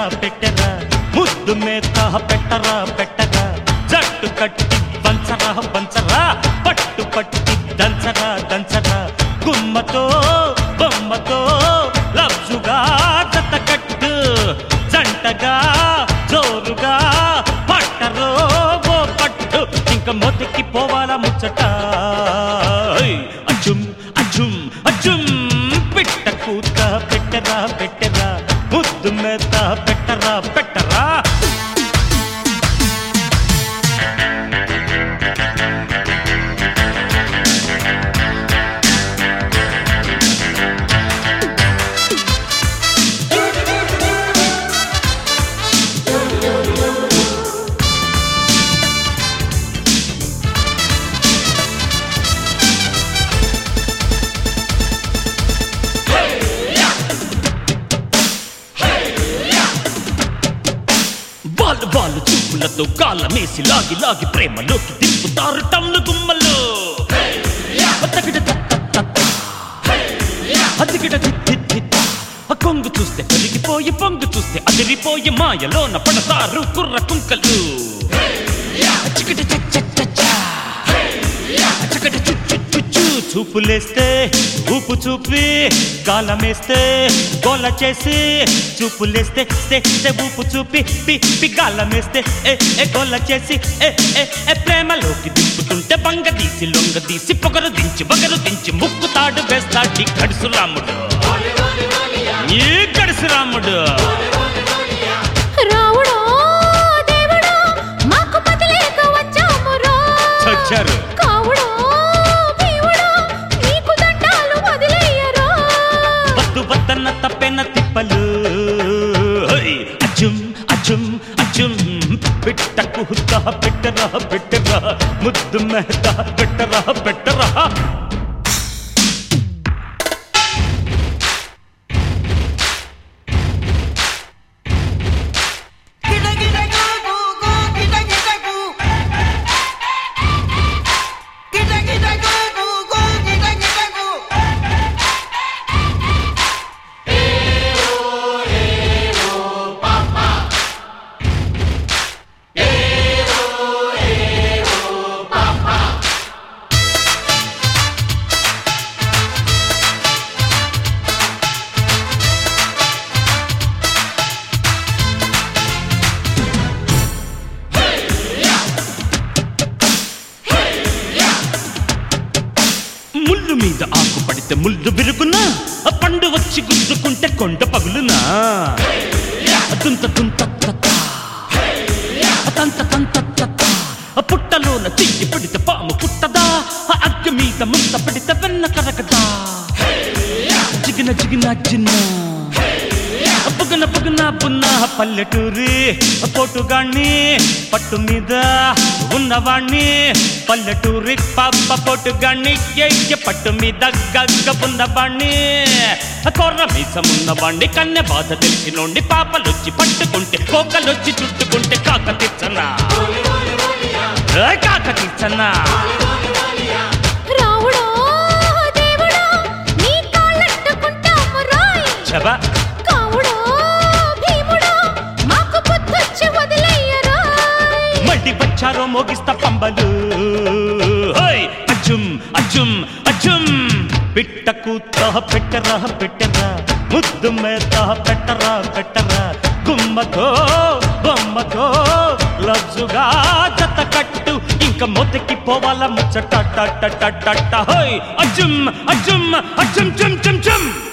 పెట్టరా పెట్టరా ముద్దు మేత పెట్టరా పెట్టరా జట్టు కట్టి వంచరా వంచరా పట్టు పట్టి దంచరా దంచరా గుమ్మతో బొమ్మతో లబ్జుగా జత కట్టు జంటగా జోరుగా పట్టరో ఓ పట్టు ఇంక మొదకి పోవాలా ముచ్చట ఐ, అజుమ్ అజుమ్ అజుమ్ పిట్ట కూత పెట్టరా పెట్టరా ముద్దు మేత పెట్టరా పెట్టరా వాళ్ళు వాళ్ళు చూపులతో కాళ్ళమేసి లాగి లాగి ప్రేమలోకి దింపుతారు టమ్లు గుమ్మలు అతకిట తత్త తత్త. అతికిట దిత్ దిత్ దిత్. ఆ కొంగు చూస్తే కరిగిపోయి పొంగు చూస్తే అదిరిపోయి మాయలోన పడతారు కుర్ర కుంకలు చికిట చ చ చ చ. చకట చు చు చు చు. చూపులేస్తే ఊపు చూపి గాలమేస్తే గోల చేసి చూపులేస్తే స్తే స్తే ఊపు చూపి పి పి గాలమేస్తే ఏ ఏ గోల చేసి ఏ ఏ ఏ ప్రేమలోకి దింపుతుంటే బంగ తీసి లొంగ తీసి పొగరు దించి బగరు దించి ముక్కు తాడు వేస్తాడు గడుసు రాముడు ఈ గడుసు రాముడు రావుడో దేవుడో మాకు పతిలేక వచ్చామురో చచ్చారు కావుడో భీముడో నీకు దండాలు వదిలేయరో వద్దు వద్దన్న తప్పెన్న తిప్పలు హోయ్! అజుం అజుం అజుం పిట్టకు హుద్దా పెట్టరా పెట్టరా ముద్దు మెహత పెట్టరా పెట్టరా Kita kita gu gu gu kita kita gu. Kita kita gu gu gu kita kita gu. ముళ్ళు మీద ఆకు పడితే ముళ్ళు విరుగునా ఆ పండు వచ్చి గుద్దుకుంటే కొండ పగులునా దుంత దుంత తత్త. తంత తంత తత్త. ఆ పుట్టలోన చెయ్యి పడితే పాము పుట్టదా ఆ అగ్గి మీద ముంత పడితే వెన్న కరగదా జిగిన జిగిన జిన్న బుగన బుగన బున్న పల్లెటూరి పోటుగాణ్ణి పట్టు మీద ఉన్నవాణ్ణి పల్లెటూరి పాప పోటుగాణ్ణి ఎయ్య పట్టు మీద గగ్గ ఉన్నవాణ్ణి కొర్ర మీసమున్నవాణ్ణి కన్నె బాధ తెలిసినోండి పాపలొచ్చి పట్టుకుంటే కోకలొచ్చి చుట్టుకుంటే కాక తెచ్చనా ఏ కాక తెచ్చనా రావుడో దేవుడో నీ కాళ్ళట్టుకుంటామురోయ్ చబా కావుడో భీముడో మాకు బుద్ధొచ్చి వదిలేయరోయ్ మళ్ళీ వచ్చారో మోగిస్తా పంబలు హోయ్! అజుమ్ అజుమ్ అజుమ్ పిట్టకు తాహ పెట్టరా పెట్టరా ముద్దు మేత పెట్టరా పెట్టరా గుమ్మతో బొమ్మతో లబ్జుగా జత కట్టు ఇంక మొదకి పోవాల ముచ్చట టట టట టట హోయ్ అజుమ్ అజుమ్ అజుమ్ జుమ్ జుమ్ జుమ్